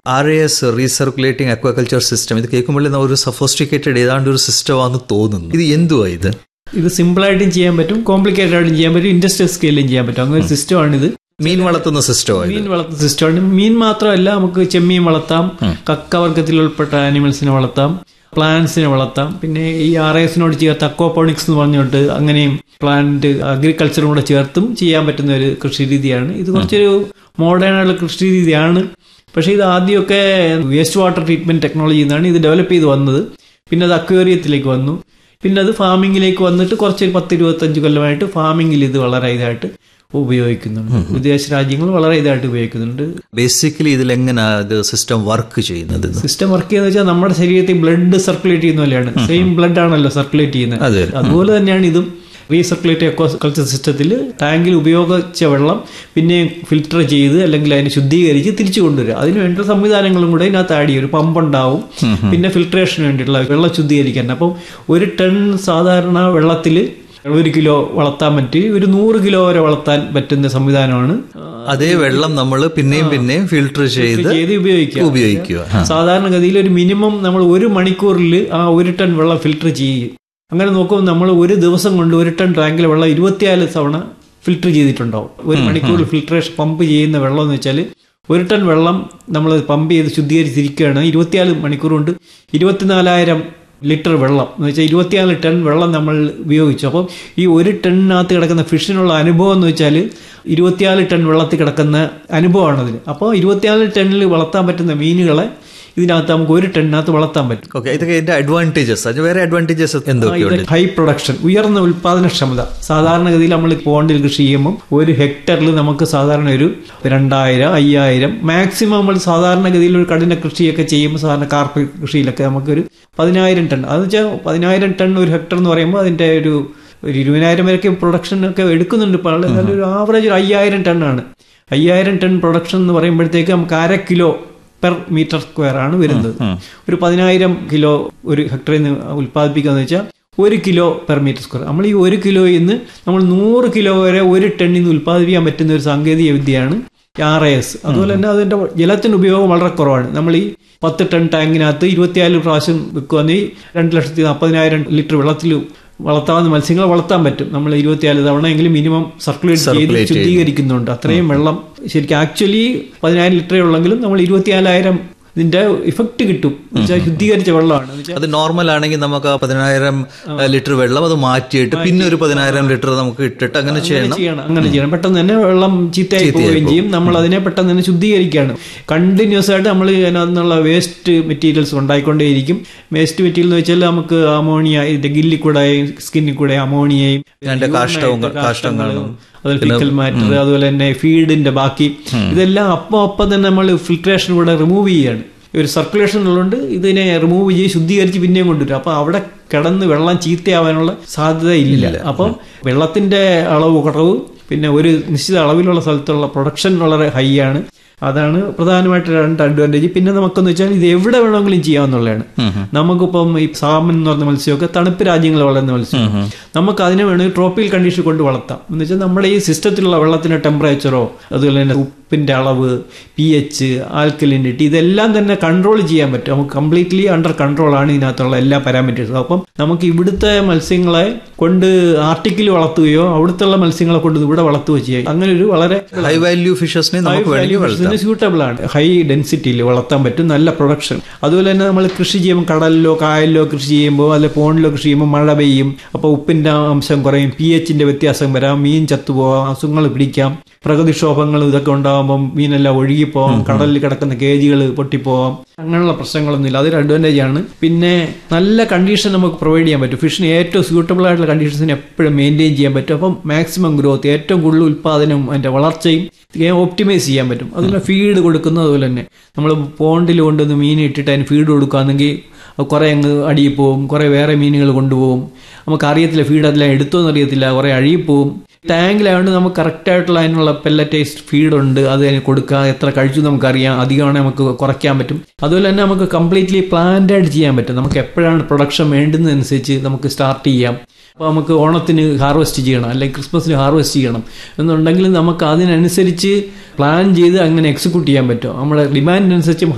R A S recirculating aquaculture system ഇത് കേൾക്കുമ്പോൾ ഒരു സഫോസ്റ്റിക്കേറ്റഡ് ഏതാണ്ട് ഒരു സിസ്റ്റമാണെന്ന് തോന്നുന്നു ഇത് എന്തുവാ ഇത് ഇത് സിമ്പിളായിട്ടും ചെയ്യാൻ പറ്റും കോംപ്ലിക്കേറ്റഡ് ആയിട്ടും ചെയ്യാൻ പറ്റും ഇൻഡസ്ട്രിയൽ സ്കെയിലും ചെയ്യാൻ പറ്റും അങ്ങനെ ഒരു സിസ്റ്റമാണിത് മീൻ വളർത്തുന്ന സിസ്റ്റമാണ് മീൻ വളർത്തുന്ന സിസ്റ്റമാണ് മീൻ മാത്രമല്ല നമുക്ക് ചെമ്മീൻ വളർത്താം കക്ക വർഗത്തിൽ ഉൾപ്പെട്ട ആനിമൽസിനെ വളർത്താം പ്ലാന്റ്സിനെ വളർത്താം പിന്നെ ഈ ആർ എസിനോട് ചേർത്ത് അക്വാപോണിക്സ് എന്ന് പറഞ്ഞുകൊണ്ട് അങ്ങനെയും പ്ലാന്റ് അഗ്രികൾച്ചറും കൂടെ ചേർത്തും ചെയ്യാൻ പറ്റുന്ന ഒരു കൃഷി രീതിയാണ് ഇത് കുറച്ചൊരു മോഡേൺ ആയിട്ടുള്ള കൃഷി രീതിയാണ് പക്ഷേ ഇത് ആദ്യമൊക്കെ വേസ്റ്റ് വാട്ടർ ട്രീറ്റ്മെന്റ് ടെക്നോളജി എന്നാണ് ഇത് ഡെവലപ്പ് ചെയ്ത് വന്നത് പിന്നെ അത് അക്വേറിയത്തിലേക്ക് വന്നു പിന്നെ അത് ഫാമിങ്ങിലേക്ക് വന്നിട്ട് കുറച്ച് ഒരു പത്ത് ഇരുപത്തഞ്ച് കൊല്ലമായിട്ട് ഫാമിങ്ങിൽ ഇത് വളരെ ഇതായിട്ട് ഉപയോഗിക്കുന്നുണ്ട് വിദേശ രാജ്യങ്ങൾ വളരെ ഇതായിട്ട് ഉപയോഗിക്കുന്നുണ്ട് ബേസിക്കലി ഇതിൽ എങ്ങനെയാ ഇത് സിസ്റ്റം വർക്ക് ചെയ്യുന്നത് ഇത്? സിസ്റ്റം വർക്ക് ചെയ്യുന്ന വെച്ചാൽ നമ്മുടെ ശരീരത്തിൽ ബ്ലഡ് സർക്കുലേറ്റ് ചെയ്യുന്ന പോലെയാണ് സെയിം ബ്ലഡ് ആണല്ലോ സർക്കുലേറ്റ് ചെയ്യുന്നത് അതെ. അതുപോലെ തന്നെയാണ് ഇതും റീസർക്കുലേറ്റ് അക്വാകൾച്ചർ സിസ്റ്റത്തിൽ ടാങ്കിൽ ഉപയോഗിച്ച വെള്ളം പിന്നെ ഫിൽട്ടർ ചെയ്ത് അല്ലെങ്കിൽ അതിനെ ശുദ്ധീകരിച്ച് തിരിച്ചു കൊണ്ടുവരിക അതിന് വേണ്ട സംവിധാനങ്ങളും കൂടെ ഇതിനകത്ത് ആഡ് ചെയ്യും ഒരു പമ്പ് ഉണ്ടാവും പിന്നെ ഫിൽട്രേഷന് വേണ്ടിയിട്ടുള്ള വെള്ളം ശുദ്ധീകരിക്കാൻ അപ്പം ഒരു ടൺ സാധാരണ വെള്ളത്തിൽ ഒരു കിലോ വളർത്താൻ പറ്റി ഒരു നൂറ് കിലോ വരെ വളർത്താൻ പറ്റുന്ന സംവിധാനമാണ് അതേ വെള്ളം നമ്മൾ പിന്നെയും പിന്നെയും ഫിൽട്ടർ ചെയ്ത് ചെയ്ത് ഉപയോഗിക്കുക ഉപയോഗിക്കുക ആ. സാധാരണഗതിയിൽ ഒരു മിനിമം നമ്മൾ ഒരു മണിക്കൂറിൽ ആ ഒരു ടൺ വെള്ളം ഫിൽട്ടർ ചെയ്യും അങ്ങനെ നോക്കുമ്പോൾ നമ്മൾ ഒരു ദിവസം കൊണ്ട് ഒരു ടൺ ടാങ്കിലെ വെള്ളം ഇരുപത്തിനാല് തവണ ഫിൽട്ടർ ചെയ്തിട്ടുണ്ടാവും ഒരു മണിക്കൂറിൽ ഫിൽട്രേഷൻ പമ്പ് ചെയ്യുന്ന വെള്ളം എന്ന് വെച്ചാൽ ഒരു ടൺ വെള്ളം നമ്മൾ പമ്പ് ചെയ്ത് ശുദ്ധീകരിച്ചിരിക്കുകയാണ് ഇരുപത്തിനാല് മണിക്കൂർ കൊണ്ട് ഇരുപത്തിനാലായിരം ലിറ്റർ വെള്ളം എന്ന് വെച്ചാൽ ഇരുപത്തിനാല് ടൺ വെള്ളം നമ്മൾ ഉപയോഗിച്ചു അപ്പം ഈ ഒരു ടണ്ണിനകത്ത് കിടക്കുന്ന ഫിഷിനുള്ള അനുഭവം എന്ന് വെച്ചാൽ ഇരുപത്തിനാല് ടൺ വെള്ളത്തിൽ കിടക്കുന്ന അനുഭവമാണ് അതിന് അപ്പോൾ ഇരുപത്തിനാല് ടണ്ണിൽ വളർത്താൻ പറ്റുന്ന മീനുകളെ ഇതിനകത്ത് നമുക്ക് ഒരു ടണ്ണിനകത്ത് വളർത്താൻ പറ്റും ഓക്കെ ഇതൊക്കെ ഇതിന്റെ അഡ്വാൻറ്റേജസ് അത് വേറെ അഡ്വാൻറ്റേജസ് എന്തൊക്കെയുണ്ട് ഹൈ പ്രൊഡക്ഷൻ ഉയർന്ന ഉൽപാദനക്ഷമത സാധാരണഗതിയിൽ നമ്മൾ പോണ്ടിൽ കൃഷി ചെയ്യുമ്പോൾ ഒരു ഹെക്ടറിൽ നമുക്ക് സാധാരണ ഒരു രണ്ടായിരം അയ്യായിരം മാക്സിമം നമ്മൾ സാധാരണഗതിയിൽ ഒരു കഠിന കൃഷിയൊക്കെ ചെയ്യുമ്പോൾ സാധാരണ കാർപ്പ് കൃഷിയിലൊക്കെ നമുക്കൊരു പതിനായിരം ടൺ അത് വെച്ചാൽ പതിനായിരം ടൺ ഒരു ഹെക്ടർ എന്ന് പറയുമ്പോൾ അതിന്റെ ഒരു ഒരു ഇരുപതിനായിരം വരെയൊക്കെ പ്രൊഡക്ഷൻ ഒക്കെ എടുക്കുന്നുണ്ട് ഇപ്പോൾ ആള്. എന്നാലും ഒരു ആവറേജ് ഒരു അയ്യായിരം ടണ്ണാണ് അയ്യായിരം ടൺ പ്രൊഡക്ഷൻ എന്ന് പറയുമ്പോഴത്തേക്ക് നമുക്ക് അര കിലോ പെർ മീറ്റർ സ്ക്വയർ ആണ് വരുന്നത് ഒരു പതിനായിരം കിലോ ഒരു ഹെക്ടറിൽ നിന്ന് ഉൽപ്പാദിപ്പിക്കുക എന്ന് വെച്ചാൽ ഒരു കിലോ പെർ മീറ്റർ സ്ക്വയർ നമ്മൾ ഈ ഒരു കിലോയിൽ നിന്ന് നമ്മൾ നൂറ് കിലോ വരെ ഒരു ടണ്ണിൽ നിന്ന് ഉൽപ്പാദിപ്പിക്കാൻ പറ്റുന്ന ഒരു സാങ്കേതിക വിദ്യയാണ് ആർ എസ് അതുപോലെ തന്നെ അതിന്റെ ജലത്തിന്റെ ഉപയോഗം വളരെ കുറവാണ് നമ്മൾ ഈ പത്ത് ടൺ ടാങ്കിനകത്ത് ഇരുപത്തിനാല് പ്രാവശ്യം വെക്കുകയാണെങ്കിൽ രണ്ട് ലക്ഷത്തി നാൽപ്പതിനായിരം ലിറ്റർ വെള്ളത്തിൽ വളർത്താവുന്ന മത്സ്യങ്ങളെ വളർത്താൻ പറ്റും നമ്മൾ ഇരുപത്തിനാല് തവണ എങ്കിലും മിനിമം സർക്കുലേറ്റ് ചെയ്ത് Circulate ചെയ്ത്. ശുദ്ധീകരിക്കുന്നുണ്ട് അത്രയും വെള്ളം ശരിക്കും ആക്ച്വലി പതിനായിരം ലിറ്ററേ ഉള്ളെങ്കിലും നമ്മൾ ഇരുപത്തിനാലായിരം ഇതിന്റെ ഇഫക്റ്റ് കിട്ടും എന്നുവെച്ചാൽ ശുദ്ധീകരിച്ച വെള്ളമാണ് എന്നുവെച്ചാൽ അത് നോർമൽ ആണെങ്കിൽ നമുക്ക് ആ പതിനായിരം ലിറ്റർ വെള്ളം അത് മാറ്റിയിട്ട് പിന്നെ ഒരു പതിനായിരം ലിറ്റർ നമുക്ക് ഇട്ടിട്ട് അങ്ങനെ ചെയ്യണം ചെയ്യണം അങ്ങനെ ചെയ്യണം പെട്ടെന്ന് തന്നെ വെള്ളം ചീത്തയായി പോവുകയും ചെയ്യും നമ്മൾ അതിനെ പെട്ടെന്ന് തന്നെ ശുദ്ധീകരിക്കുകയാണ് കണ്ടിന്യൂസ് ആയിട്ട് നമ്മൾ അതിനകത്തുനിന്നുള്ള വേസ്റ്റ് മെറ്റീരിയൽസ് ഉണ്ടായിക്കൊണ്ടേയിരിക്കും വേസ്റ്റ് മെറ്റീരിയൽ എന്ന് വെച്ചാൽ നമുക്ക് അമോണിയ ഇതിന്റെ ഗില്ലിൽ കൂടെ സ്കിന്നിൽ കൂടെ അമോണിയയും അതിന്റെ കാഷ്ടവും കാഷ്ടങ്ങളും അതുപോലെ ഫിക്കൽ മാറ്റർ അതുപോലെ തന്നെ ഫീഡിന്റെ ബാക്കി ഇതെല്ലാം അപ്പം അപ്പം തന്നെ നമ്മൾ ഫിൽട്രേഷൻ കൂടെ റിമൂവ് ചെയ്യാണ് ഒരു സർക്കുലേഷൻ ഉള്ളതുകൊണ്ട് ഇതിനെ റിമൂവ് ചെയ്ത് ശുദ്ധീകരിച്ച് പിന്നെയും കൊണ്ടുവരും അപ്പൊ അവിടെ കിടന്ന് വെള്ളം ചീത്തയാവാനുള്ള സാധ്യത ഇല്ല അപ്പം വെള്ളത്തിന്റെ അളവ് കുറവ് പിന്നെ ഒരു നിശ്ചിത അളവിലുള്ള സ്ഥലത്തുള്ള പ്രൊഡക്ഷൻ വളരെ ഹൈ ആണ് അതാണ് പ്രധാനമായിട്ട് രണ്ട് അഡ്വാൻറ്റേജ് പിന്നെ നമുക്കെന്ന് വെച്ചാൽ ഇത് എവിടെ വേണമെങ്കിലും ചെയ്യാവുന്നതാണ് നമുക്കിപ്പം ഈ സാമൻ എന്ന് പറഞ്ഞ മത്സ്യമൊക്കെ തണുപ്പ് രാജ്യങ്ങളിൽ വളരുന്ന മത്സ്യം നമുക്ക് അതിനെ വേണമെങ്കിൽ ട്രോപ്പിക്കൽ കണ്ടീഷൻ കൊണ്ട് വളർത്താം എന്ന് വെച്ചാൽ നമ്മുടെ ഈ സിസ്റ്റത്തിലുള്ള വെള്ളത്തിന്റെ ടെമ്പറേച്ചറോ അതുപോലെ തന്നെ ഉപ്പിന്റെ അളവ് പി എച്ച് ആൽക്കലിനിറ്റി ഇതെല്ലാം തന്നെ കൺട്രോൾ ചെയ്യാൻ പറ്റും നമുക്ക് കംപ്ലീറ്റ്ലി അണ്ടർ കൺട്രോൾ ആണ് ഇതിനകത്തുള്ള എല്ലാ പാരാമീറ്റേഴ്സും അപ്പം നമുക്ക് ഇവിടുത്തെ മത്സ്യങ്ങളെ കൊണ്ട് ആർട്ടിക്കിൽ വളർത്തുകയോ അവിടുത്തെ മത്സ്യങ്ങളെ കൊണ്ട് ഇവിടെ വളർത്തുകയോ ചെയ്യാം അങ്ങനെ ഒരു വളരെ ഹൈ വാല്യൂ ഫിഷസിനെ നമുക്ക് വേണമെങ്കിൽ വളർത്താം ഇതിന് സ്യൂട്ടബിൾ ആണ് ഹൈ ഡെൻസിറ്റിയിൽ വളർത്താൻ പറ്റും നല്ല പ്രൊഡക്ഷൻ അതുപോലെ തന്നെ നമ്മൾ കൃഷി ചെയ്യുമ്പോൾ കടലിലോ കായലിലോ കൃഷി ചെയ്യുമ്പോൾ അല്ലെ പോണ്ടിലോ കൃഷി ചെയ്യുമ്പോൾ മഴ പെയ്യും അപ്പോൾ ഉപ്പിന്റെ അംശം കുറയും പി എച്ചിന്റെ വ്യത്യാസം വരാം മീൻ ചത്തുപോകാം അസുഖങ്ങൾ പിടിക്കാം പ്രകൃതിക്ഷോഭങ്ങൾ ഇതൊക്കെ ഉണ്ടാകുമ്പോൾ മീനെല്ലാം ഒഴുകിപ്പോവാം കടലിൽ കിടക്കുന്ന കേജുകൾ പൊട്ടിപ്പോവാം അങ്ങനെയുള്ള പ്രശ്നങ്ങളൊന്നുമില്ല അതൊരു അഡ്വാൻറ്റേജ് ആണ് പിന്നെ നല്ല കണ്ടീഷൻ നമുക്ക് പ്രൊവൈഡ് ചെയ്യാൻ പറ്റും ഫിഷിന് ഏറ്റവും സ്യൂട്ടബിൾ ആയിട്ടുള്ള കണ്ടീഷൻസിന് എപ്പോഴും മെയിൻറ്റെയിൻ ചെയ്യാൻ പറ്റും അപ്പം മാക്സിമം ഗ്രോത്ത് ഏറ്റവും കൂടുതൽ ഉൽപ്പാദനവും അതിന്റെ വളർച്ചയും ഓപ്റ്റിമൈസ് ചെയ്യാൻ പറ്റും അതുപോലെ ഫീഡ് കൊടുക്കുന്നത് അതുപോലെ തന്നെ നമ്മൾ പോണ്ടിൽ കൊണ്ടുവന്ന് മീൻ ഇട്ടിട്ട് അതിന് ഫീഡ് കൊടുക്കുകയാണെങ്കിൽ കുറേ അങ്ങ് അടിയിൽ പോവും കുറേ വേറെ മീനുകൾ കൊണ്ടുപോകും നമുക്ക് അറിയത്തില്ല ഫീഡ് അതെല്ലാം എടുത്തോന്ന് അറിയത്തില്ല കുറേ അഴിപ്പോവും ടാങ്കിലായതുകൊണ്ട് നമുക്ക് കറക്റ്റായിട്ടുള്ള അതിനുള്ള പെല്ലറ്റൈസ്ഡ് ഫീഡ് ഉണ്ട് അത് അതിന് കൊടുക്കുക എത്ര കഴിച്ചു നമുക്കറിയാം അധികമാണെങ്കിൽ നമുക്ക് കുറയ്ക്കാൻ പറ്റും അതുപോലെ തന്നെ നമുക്ക് കംപ്ലീറ്റ്ലി പ്ലാൻഡ് ആയിട്ട് ചെയ്യാൻ പറ്റും നമുക്ക് എപ്പോഴാണ് പ്രൊഡക്ഷൻ വേണ്ടുന്നതനുസരിച്ച് നമുക്ക് സ്റ്റാർട്ട് ചെയ്യാം അപ്പോൾ നമുക്ക് ഓണത്തിന് ഹാർവെസ്റ്റ് ചെയ്യണം അല്ലെങ്കിൽ ക്രിസ്മസിന് ഹാർവെസ്റ്റ് ചെയ്യണം എന്നുണ്ടെങ്കിൽ നമുക്ക് അതിനനുസരിച്ച് പ്ലാൻ ചെയ്ത് അങ്ങനെ എക്സിക്യൂട്ട് ചെയ്യാൻ പറ്റും നമ്മുടെ ഡിമാൻഡിനനുസരിച്ച്